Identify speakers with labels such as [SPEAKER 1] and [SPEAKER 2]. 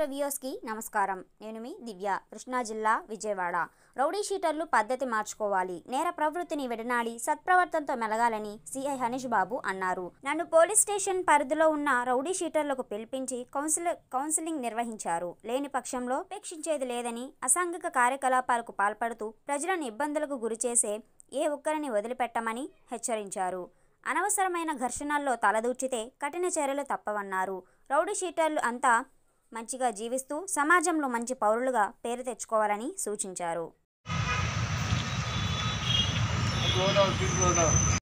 [SPEAKER 1] రాష్ట్ర వ్యూయర్స్కి నమస్కారం నేను మీ దివ్య కృష్ణా జిల్లా విజయవాడ రౌడీ షీటర్లు పద్ధతి మార్చుకోవాలి నేర ప్రవృత్తిని విడనాడి సత్ప్రవర్తనతో మెలగాలని సిఐ హనీష్ బాబు అన్నారు నన్ను పోలీస్ స్టేషన్ పరిధిలో ఉన్న రౌడీ షీటర్లకు పిలిపించి కౌన్సిల్ కౌన్సిలింగ్ నిర్వహించారు లేని పక్షంలో ఉపేక్షించేది లేదని అసాంఘిక కార్యకలాపాలకు పాల్పడుతూ ప్రజలను ఇబ్బందులకు గురిచేసే ఏ ఒక్కరిని వదిలిపెట్టమని హెచ్చరించారు అనవసరమైన ఘర్షణల్లో తలదూర్చితే కఠిన చర్యలు తప్పవన్నారు రౌడీ షీటర్లు అంతా మంచిగా జీవిస్తూ సమాజంలో మంచి పౌరులుగా పేరు తెచ్చుకోవాలని సూచించారు
[SPEAKER 2] గోదావరి సీట్ గోదావరి